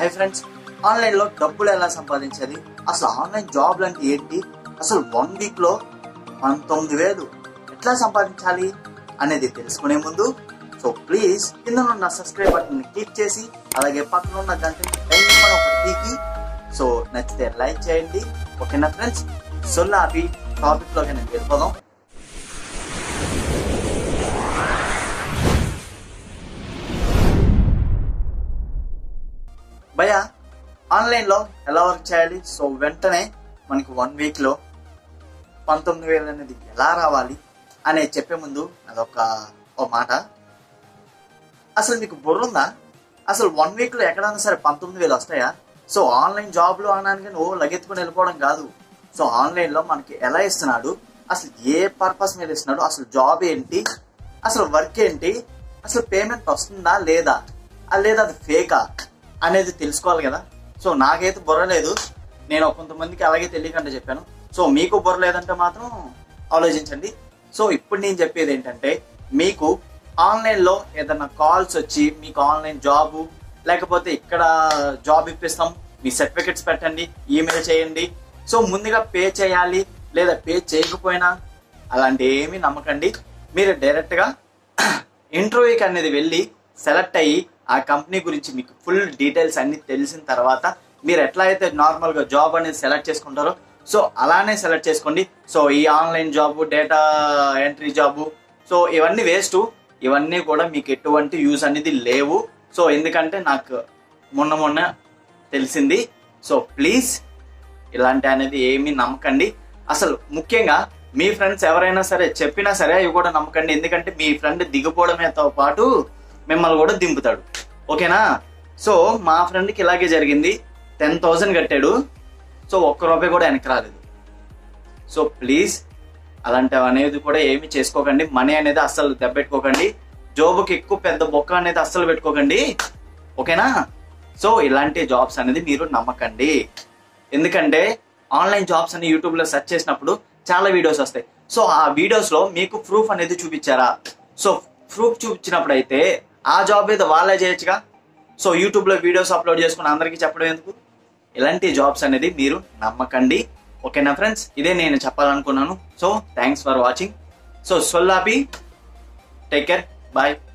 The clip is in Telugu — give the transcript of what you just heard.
హై ఫ్రెండ్స్ ఆన్లైన్ లో డబ్బులు ఎలా సంపాదించేది అసలు ఆన్లైన్ జాబ్లు అంటే ఏంటి అసలు వన్ వీక్ లో పంతొమ్మిది వేలు ఎట్లా సంపాదించాలి అనేది తెలుసుకునే ముందు సో ప్లీజ్ కింద ఉన్న సబ్స్క్రైబ్ బటన్ క్లిక్ చేసి అలాగే పక్కన ఉన్న గంటని టైం ఒకటి తీకి సో నచ్చితే లైక్ చేయండి ఓకేనా ఫ్రెండ్స్ సొల్లా ఆపి టాపిక్ లోకి నేను వెళ్ళిపోదాం భయ ఆన్లైన్ లో ఎలా వర్క్ చేయాలి సో వెంటనే మనకి వన్ వీక్ లో పంతొమ్మిది వేలు అనేది ఎలా రావాలి అనేది చెప్పే ముందు అదొక ఒక మాట అసలు మీకు బుర్ర ఉందా అసలు వన్ వీక్ లో ఎక్కడైనా సరే పంతొమ్మిది వేలు వస్తాయా సో ఆన్లైన్ జాబ్లు అనడానికి నువ్వు లగెత్తుకుని వెళ్ళిపోవడం కాదు సో ఆన్లైన్ లో మనకి ఎలా ఇస్తున్నాడు అసలు ఏ పర్పస్ మీద ఇస్తున్నాడు అసలు జాబ్ ఏంటి అసలు వర్క్ ఏంటి అసలు పేమెంట్ వస్తుందా లేదా ఆ లేదా అది ఫేకా అనేది తెలుసుకోవాలి కదా సో నాకైతే బుర్ర లేదు నేను కొంతమందికి అలాగే తెలియకుండా చెప్పాను సో మీకు బుర్ర లేదంటే మాత్రం ఆలోచించండి సో ఇప్పుడు నేను చెప్పేది ఏంటంటే మీకు ఆన్లైన్ లో ఏదైనా కాల్స్ వచ్చి మీకు ఆన్లైన్ జాబ్ లేకపోతే ఇక్కడ జాబ్ ఇప్పిస్తాం మీ సర్టిఫికెట్స్ పెట్టండి ఈమెయిల్ చేయండి సో ముందుగా పే చేయాలి లేదా పే చేయకపోయినా అలాంటి ఏమీ నమ్మకండి మీరు డైరెక్ట్ గా ఇంటర్వ్యూకి అనేది వెళ్ళి సెలెక్ట్ అయ్యి ఆ కంపెనీ గురించి మీకు ఫుల్ డీటెయిల్స్ అన్ని తెలిసిన తర్వాత మీరు ఎట్లా అయితే నార్మల్ గా జాబ్ అనేది సెలెక్ట్ చేసుకుంటారో సో అలానే సెలెక్ట్ చేసుకోండి సో ఈ online job data entry job so ఇవన్నీ వేస్ట్ ఇవన్నీ కూడా మీకు ఎటువంటి యూస్ అనేది లేవు సో ఎందుకంటే నాకు మొన్న మొన్న తెలిసింది సో ప్లీజ్ ఇలాంటి అనేది ఏమీ నమ్మకండి అసలు ముఖ్యంగా మీ ఫ్రెండ్స్ ఎవరైనా సరే చెప్పినా సరే అవి కూడా నమ్మకండి ఎందుకంటే మీ ఫ్రెండ్ దిగిపోవడమేతో పాటు మిమ్మల్ని కూడా దింపుతాడు ఓకేనా సో మా ఫ్రెండ్కి ఇలాగే జరిగింది టెన్ థౌజండ్ కట్టాడు సో ఒక్క రూపాయి కూడా వెనక్కి రాలేదు సో ప్లీజ్ అలాంటివి అనేది కూడా ఏమి చేసుకోకండి మనీ అనేది అస్సలు దెబ్బెట్టుకోకండి జోబుకి ఎక్కువ పెద్ద బొక్క అనేది అస్సలు పెట్టుకోకండి ఓకేనా సో ఇలాంటి జాబ్స్ అనేది మీరు నమ్మకండి ఎందుకంటే ఆన్లైన్ జాబ్స్ అని యూట్యూబ్ లో సెర్చ్ చేసినప్పుడు చాలా వీడియోస్ వస్తాయి సో ఆ వీడియోస్ లో మీకు ప్రూఫ్ అనేది చూపించారా సో ప్రూఫ్ చూపించినప్పుడు అయితే ఆ జాబ్ ఏదో వాళ్ళే చేయొచ్చుగా సో యూట్యూబ్ లో వీడియోస్ అప్లోడ్ చేసుకుని అందరికీ చెప్పడం ఎందుకు ఇలాంటి జాబ్స్ అనేది మీరు నమ్మకండి ఓకేనా ఫ్రెండ్స్ ఇదే నేను చెప్పాలనుకున్నాను so thanks for watching so సొల్లాపి టేక్ కేర్ బాయ్